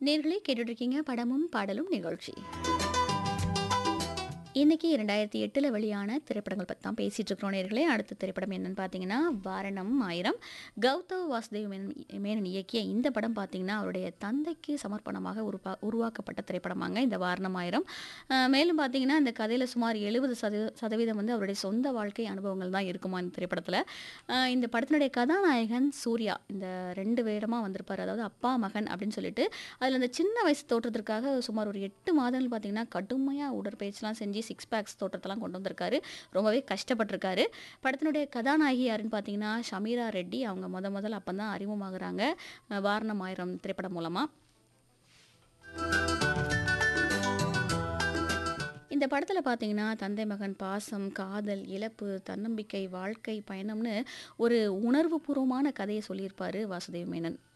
நேர்களே கேட்டுட்டு இருக்கீங்க படமும் பாடலும் நிகழ்ச்சி இன்னைக்கு இரண்டாயிரத்தி எட்டில் வெளியான திரைப்படங்கள் பற்றி தான் பேசிகிட்டு இருக்கிறோம் நேர்களே அடுத்த திரைப்படம் என்னன்னு பார்த்தீங்கன்னா வாரணம் ஆயிரம் கௌதவ் வாசுதேவ் மேனன் மேனன் இயக்கிய இந்த படம் பார்த்தீங்கன்னா அவருடைய தந்தைக்கு சமர்ப்பணமாக உருவா உருவாக்கப்பட்ட திரைப்படமாங்க இந்த வாரணம் ஆயிரம் அஹ் மேலும் பார்த்தீங்கன்னா இந்த கதையில் சுமார் எழுபது சதவீ சதவீதம் வந்து அவருடைய சொந்த வாழ்க்கை அனுபவங்கள் தான் இருக்குமா இந்த திரைப்படத்தில் இந்த படத்தினுடைய கதாநாயகன் சூர்யா இந்த ரெண்டு வேடமாக வந்திருப்பார் அதாவது அப்பா மகன் அப்படின்னு சொல்லிட்டு அதில் அந்த சின்ன வயசு தோற்றத்திற்காக சுமார் ஒரு எட்டு மாதங்கள் பார்த்தீங்கன்னா கடுமையாக உடற்பயிற்சிலாம் செஞ்சு சிக்ஸ் பேக்ஸ் தோற்றத்தெல்லாம் கொண்டு வந்திருக்காரு ரொம்பவே கஷ்டப்பட்டிருக்காரு படத்தினுடைய கதாநாயகி யாருன்னு பார்த்தீங்கன்னா ஷமீரா ரெட்டி அவங்க முத முதல்ல அப்போ தான் அறிமுகமாகறாங்க அஹ் வாரணம் ஆயிரம் திரைப்படம் மூலமாக இந்த படத்தில் பார்த்தீங்கன்னா தந்தை மகன் பாசம் காதல் இழப்பு தன்னம்பிக்கை வாழ்க்கை பயணம்னு ஒரு உணர்வுபூர்வமான கதையை சொல்லியிருப்பார் வாசுதேவ் மேனன்